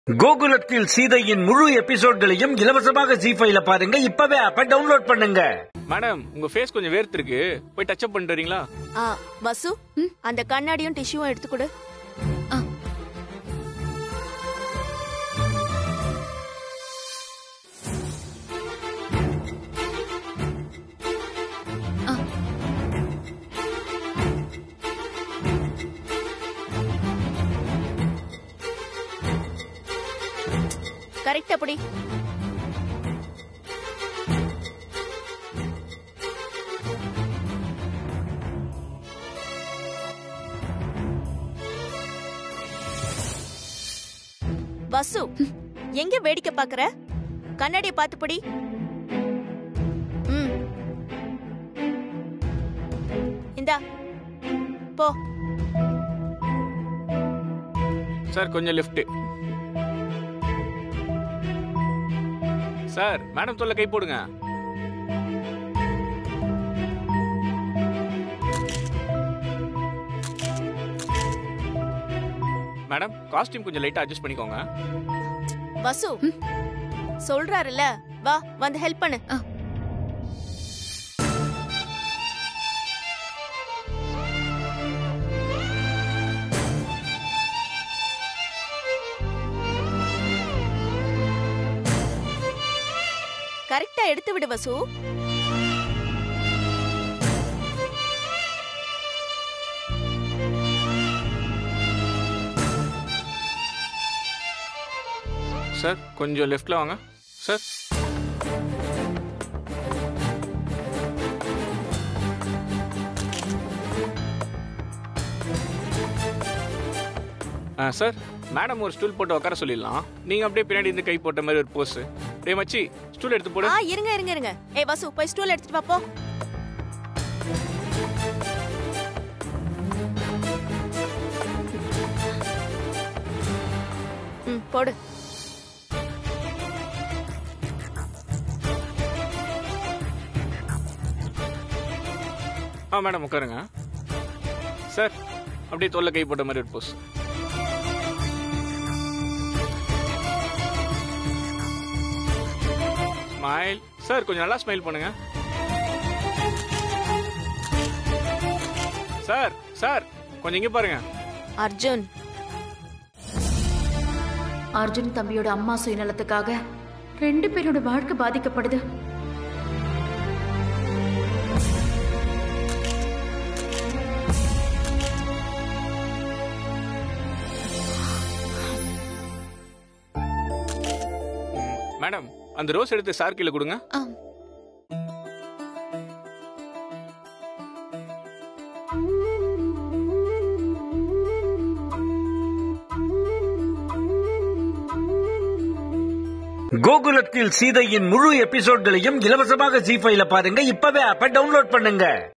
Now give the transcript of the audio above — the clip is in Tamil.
கோகுலத்தில் சீதையின் முழு எபிசோட்களையும் இலவசமாக ஜி ஃபைல பாருங்க இப்பவே ஆப்ப டவுன்லோட் பண்ணுங்க மேடம் உங்க ஃபேஸ் கொஞ்சம் வேர்த்திருக்கு போய் டச் அப் பண்ணிட்டு வரீங்களா ஆ வசு அந்த கண்ணாடியும் டிஷ்யூவும் எடுத்து கொடு கரெக்ட் அப்படி வசு எங்க வேடிக்கை பாக்குற கண்ணாடிய பார்த்து படி ம் இந்தா போ சார் கொஞ்சம் லிஃப்ட் சார் மேடம் தொல்லை கை போடுங்க மேடம் காஸ்டியூம் கொஞ்சம் லைட்டா அட்ஜஸ்ட் பண்ணிக்கோங்க வசு சொல்றாருல்ல வா வந்து ஹெல்ப் பண்ணு கரெக்டா எடுத்து விடு வசு சார் கொஞ்சம் லெஃப்ட்ல வாங்க சார் ஆ சார் மேடம் ஒரு ஸ்டூல் போட்டு உட்கார சொல்லிடலாம் நீங்க அப்படியே பின்னாடி இருந்து கை போட்ட மாதிரி ஒரு போஸ் டே மச்சி ஸ்டூல் எடுத்து போடு ஆ இருங்க இருங்க இருங்க ஏய் வசு போய் ஸ்டூல் எடுத்துட்டு வா போ ம் போடு ஆ மேடம் உட்காருங்க சார் அப்படியே தோல்ல கை போட்ட மாதிரி ஒரு போஸ் ஸ்மைல் சார் கொஞ்சம் நல்லா ஸ்மைல் பண்ணுங்க சார் சார் கொஞ்சம் இங்க பாருங்க அர்ஜுன் அர்ஜுன் தம்பியோட அம்மா சுயநலத்துக்காக ரெண்டு பேரோட வாழ்க்கை பாதிக்கப்படுது மேடம் அந்த ரோஸ் எடுத்து சார் கீழே கொடுங்க ஆம். கோகுலத்தில் சீதையின் முழு எபிசோட்களையும் இலவசமாக ஜி ஃபைல பாருங்க இப்பவே ஆப்ப டவுன்லோட் பண்ணுங்க